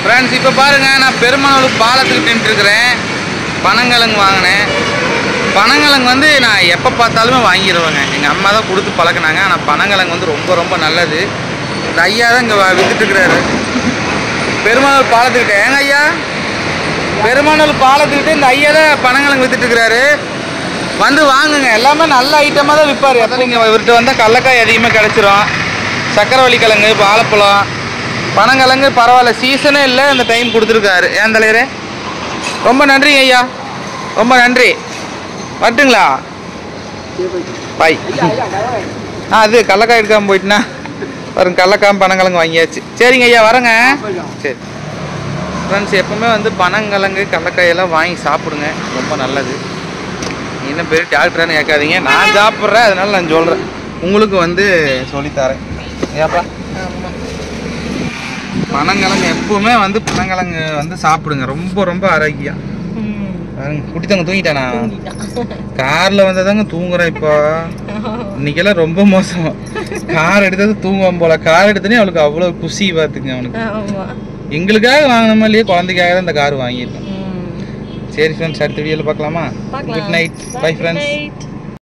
Friends இப்போ பாருங்க நான் பெருமாள் பாலத்துக்கு நின்றுருக்கிறேன் பனங்கிழங்கு வாங்கினேன் பனங்கிழங்கு வந்து நான் எப்போ பார்த்தாலுமே வாங்கிடுவேங்க எங்கள் அம்மா தான் கொடுத்து பழக்கினாங்க ஆனால் பனங்கிழங்கு வந்து ரொம்ப ரொம்ப நல்லது இந்த ஐயா தான் இங்கே வித்துட்டுருக்கிறாரு பெருமாள் பாலத்துக்கிட்ட ஏங்க ஐயா பெருமாள் பாலத்துக்கிட்ட இந்த ஐயா தான் பனங்கிழங்கு வித்துட்டுருக்கிறாரு வந்து வாங்குங்க எல்லாமே நல்ல ஐட்டமாக தான் விற்பார் அதான் நீங்கள் இவர்கிட்ட வந்தால் கடலக்காய் அதிகமாக கிடச்சிரும் சக்கரவள்ளி கிழங்கு வாழைப்பழம் பனங்கிழங்கு பரவாயில்ல சீசனே இல்லை இந்த டைம் கொடுத்துருக்காரு ஏன் தலைவரே ரொம்ப நன்றிங்க ஐயா ரொம்ப நன்றி வரட்டுங்களா பாய் ஆ அது கடலக்காய் எடுக்காமல் போயிட்டுனா பாருங்க கடலக்காய் பனங்கிழங்கு வாங்கியாச்சு சரிங்க ஐயா வரேங்க சரி ஃப்ரெண்ட்ஸ் எப்பவுமே வந்து பனங்கிழங்கு கடலக்காயெல்லாம் வாங்கி சாப்பிடுங்க ரொம்ப நல்லது என்ன பேர் டாக்டரானு கேட்காதீங்க நான் சாப்பிட்றேன் அதனால நான் சொல்கிறேன் உங்களுக்கு வந்து சொல்லித்தரேன் ஏப்பா பனங்கிழங்கு எப்பவுமே வந்து பனங்கிழங்கு வந்து சாப்பிடுங்க ரொம்ப ரொம்ப ஆரோக்கியம் பாருங்க, குட்டித்தவங்க தூங்கிட்டானா கார்ல வந்ததாங்க தூங்குறேன் இப்போ இன்னைக்கெல்லாம் ரொம்ப மோசம் கார் எடுத்தது தூங்குவான் போல கார் எடுத்தனே அவளுக்கு அவ்வளவு குஷி பார்த்துங்க அவனுக்கு ஆமா எங்களுக்காக வாங்கினோமா இல்லையே குழந்தைக்காக தான் இந்த கார் வாங்கியிருக்கோம் ம். சரி ஃப்ரெண்ட்ஸ் அடுத்த வீடியோவில் பார்க்கலாமா பார்க்கலாம். Good night bye Bye, good friends night.